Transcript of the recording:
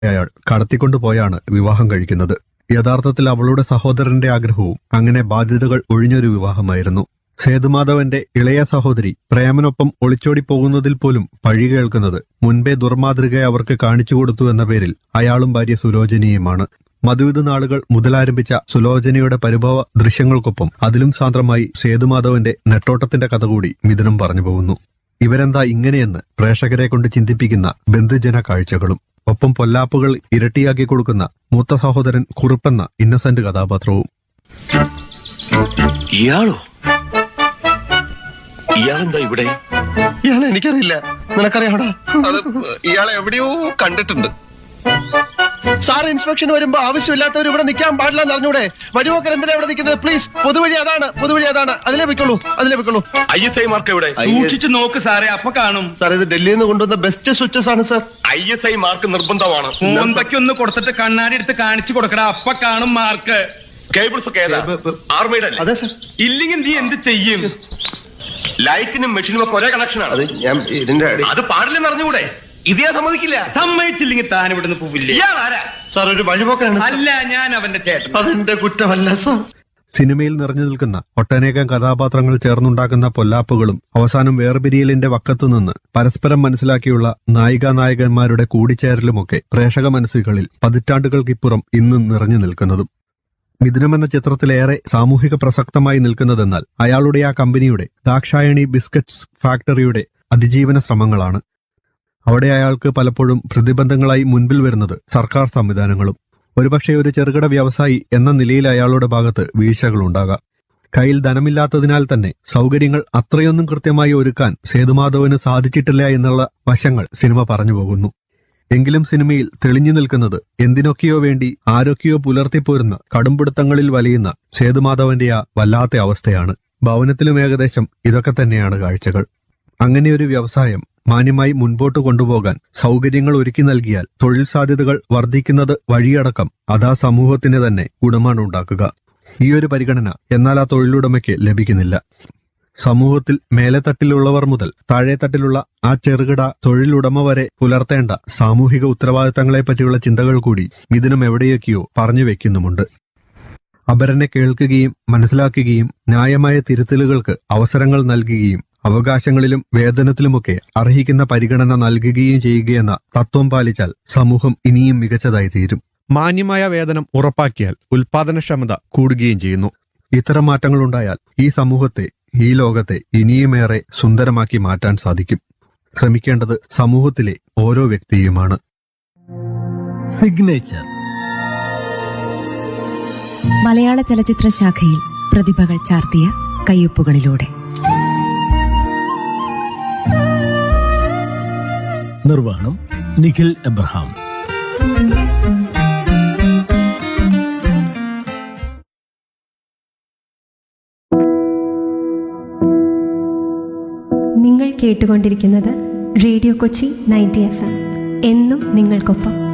അയാൾ കടത്തിക്കൊണ്ടുപോയാണ് വിവാഹം കഴിക്കുന്നത് യഥാർത്ഥത്തിൽ അവളുടെ സഹോദരന്റെ ആഗ്രഹവും അങ്ങനെ ബാധ്യതകൾ ഒഴിഞ്ഞൊരു വിവാഹമായിരുന്നു സേതുമാധവന്റെ ഇളയ സഹോദരി പ്രേമനൊപ്പം ഒളിച്ചോടി പോകുന്നതിൽ പോലും പഴി കേൾക്കുന്നത് മുൻപേ ദുർമാതൃക അവർക്ക് കാണിച്ചു കൊടുത്തു എന്ന പേരിൽ അയാളും ഭാര്യ സുലോചനയുമാണ് മധുവിധ നാളുകൾ മുതലാരംഭിച്ച സുലോചനയുടെ പരിഭവ ദൃശ്യങ്ങൾക്കൊപ്പം അതിലും സാന്ദ്രമായി സേതുമാധവന്റെ നെട്ടോട്ടത്തിന്റെ കഥ കൂടി മിഥുനം പറഞ്ഞു പോകുന്നു ഇവരെന്താ ഇങ്ങനെയെന്ന് പ്രേക്ഷകരെ കൊണ്ട് ചിന്തിപ്പിക്കുന്ന ബന്ധുജന കാഴ്ചകളും ഒപ്പം പൊല്ലാപ്പുകൾ ഇരട്ടിയാക്കി കൊടുക്കുന്ന മൂത്ത സഹോദരൻ കുറുപ്പെന്ന ഇന്നസെന്റ് കഥാപാത്രവും ഇയാളോ ഇയാളെന്താ ഇവിടെ ഇയാളെ എനിക്കറിയില്ല നിനക്കറിയാവടാ അത് ഇയാളെ എവിടെയോ കണ്ടിട്ടുണ്ട് സാർ ഇൻസ്പെക്ഷൻ വരുമ്പോ ആവശ്യമില്ലാത്തവർ ഇവിടെ നിൽക്കാൻ പാടില്ല എന്ന് അറിഞ്ഞൂടെ വഴിപോക്കർ എന്തിനാ ഇവിടെ നിൽക്കുന്നത് പ്ലീസ് പൊതുവഴി അതാണ് പൊതുവഴി അതാണ് അതിലേ വെക്കുള്ളൂ അതിലേ വെക്കുള്ളൂ ഐ എസ് ഐ മാർക്ക് എവിടെ സൂക്ഷിച്ചു നോക്ക് സാറേ അപ്പൊ കാണും സാർ ഇത് ഡൽഹിയിൽ നിന്ന് കൊണ്ടുവന്ന ബെസ്റ്റ് സ്വിച്ചസ് ആണ് sir I S I mark നിർബന്ധമാണ് മോന്തയ്ക്ക് ഒന്ന് കൊടുത്തിട്ട് കണ്ണാടി എടുത്ത് കാണിച്ചു കൊടുക്കടാ അപ്പൊ കാണും മാർക്ക് കേബിൾസ് ഒക്കെ ഏതാ ബ- ബ- ആർമിയുടെ അല്ലേ? അതെ സാർ ഇല്ലെങ്കിൽ നീ എന്ത് ചെയ്യും ലൈറ്റിനും മെഷീനും ഒക്കെ ഒരേ കണക്ഷനാണ് അത് ഞാൻ ഇതിന്റെ അടി- അത് പാടില്ലെന്ന് അറിഞ്ഞുകൂടെ ഇത് ഞാൻ സമ്മതിക്കില്ല സമ്മതിച്ചില്ലെങ്കിൽ താൻ ഇവിടുന്ന് പോവില്ലേ ഇയാൾ ആരാ സാർ ഒരു വഴിപോക്കനാണ് സാർ. അല്ല ഞാൻ അവന്റെ ചേട്ടൻ അതെന്റെ കുറ്റമല്ല സാർ സിനിമയിൽ നിറഞ്ഞു നിൽക്കുന്ന ഒട്ടനേകം കഥാപാത്രങ്ങൾ ചേർന്നുണ്ടാക്കുന്ന പൊല്ലാപ്പുകളും അവസാനം വേർപിരിയലിന്റെ വക്കത്തുനിന്ന് പരസ്പരം മനസ്സിലാക്കിയുള്ള നായികാ നായകന്മാരുടെ കൂടിച്ചേരലുമൊക്കെ പ്രേക്ഷക മനസ്സുകളിൽ പതിറ്റാണ്ടുകൾക്കിപ്പുറം ഇന്നും നിറഞ്ഞു നിൽക്കുന്നതും മിഥുനം എന്ന ചിത്രത്തിലേറെ സാമൂഹിക പ്രസക്തമായി നിൽക്കുന്നതെന്നാൽ അയാളുടെ ആ കമ്പനിയുടെ ദാക്ഷായണി ബിസ്ക്കറ്റ്സ് ഫാക്ടറിയുടെ അതിജീവന ശ്രമങ്ങളാണ് അവിടെ അയാൾക്ക് പലപ്പോഴും പ്രതിബന്ധങ്ങളായി മുൻപിൽ വരുന്നത് സർക്കാർ സംവിധാനങ്ങളും ഒരുപക്ഷെ ഒരു ചെറുകിട വ്യവസായി എന്ന നിലയിൽ അയാളുടെ ഭാഗത്ത് വീഴ്ചകളുണ്ടാകാം കയ്യിൽ ധനമില്ലാത്തതിനാൽ തന്നെ സൗകര്യങ്ങൾ അത്രയൊന്നും കൃത്യമായി ഒരുക്കാൻ സേതുമാധവന് സാധിച്ചിട്ടില്ല എന്നുള്ള വശങ്ങൾ സിനിമ പറഞ്ഞു പോകുന്നു എങ്കിലും സിനിമയിൽ തെളിഞ്ഞു നിൽക്കുന്നത് എന്തിനൊക്കെയോ വേണ്ടി ആരൊക്കെയോ പുലർത്തിപ്പോരുന്ന കടുംപിടുത്തങ്ങളിൽ വലിയുന്ന സേതുമാധവന്റെ ആ വല്ലാത്ത അവസ്ഥയാണ് ഭവനത്തിലും ഏകദേശം ഇതൊക്കെ തന്നെയാണ് കാഴ്ചകൾ അങ്ങനെ ഒരു വ്യവസായം മാന്യമായി മുൻപോട്ട് കൊണ്ടുപോകാൻ സൗകര്യങ്ങൾ ഒരുക്കി നൽകിയാൽ തൊഴിൽ സാധ്യതകൾ വർദ്ധിക്കുന്നത് വഴിയടക്കം അതാ സമൂഹത്തിന് തന്നെ ഗുണമാണ് ഉണ്ടാക്കുക ഈ ഒരു പരിഗണന എന്നാൽ ആ തൊഴിലുടമയ്ക്ക് ലഭിക്കുന്നില്ല സമൂഹത്തിൽ മേലെത്തട്ടിലുള്ളവർ മുതൽ താഴെത്തട്ടിലുള്ള ആ ചെറുകിട തൊഴിലുടമ വരെ പുലർത്തേണ്ട സാമൂഹിക ഉത്തരവാദിത്തങ്ങളെ പറ്റിയുള്ള ചിന്തകൾ കൂടി മിഥുനം എവിടെയൊക്കെയോ പറഞ്ഞു വെക്കുന്നുമുണ്ട് അപരനെ കേൾക്കുകയും മനസ്സിലാക്കുകയും ന്യായമായ തിരുത്തലുകൾക്ക് അവസരങ്ങൾ നൽകുകയും അവകാശങ്ങളിലും വേതനത്തിലുമൊക്കെ അർഹിക്കുന്ന പരിഗണന നൽകുകയും ചെയ്യുകയെന്ന തത്വം പാലിച്ചാൽ സമൂഹം ഇനിയും മികച്ചതായി തീരും മാന്യമായ വേതനം ഉറപ്പാക്കിയാൽ ഉൽപാദനക്ഷമത കൂടുകയും ചെയ്യുന്നു ഇത്തരം മാറ്റങ്ങളുണ്ടായാൽ ഈ സമൂഹത്തെ ഈ ലോകത്തെ ഇനിയുമേറെ സുന്ദരമാക്കി മാറ്റാൻ സാധിക്കും ശ്രമിക്കേണ്ടത് സമൂഹത്തിലെ ഓരോ വ്യക്തിയുമാണ് സിഗ്നേച്ചർ മലയാള ചലച്ചിത്ര ശാഖയിൽ പ്രതിഭകൾ ചാർത്തിയ കയ്യൊപ്പുകളിലൂടെ നിർവഹണം നിഖിൽ എബ്രഹാം നിങ്ങൾ കേട്ടുകൊണ്ടിരിക്കുന്നത് radio Kochi ninety F M എന്നും നിങ്ങൾക്കൊപ്പം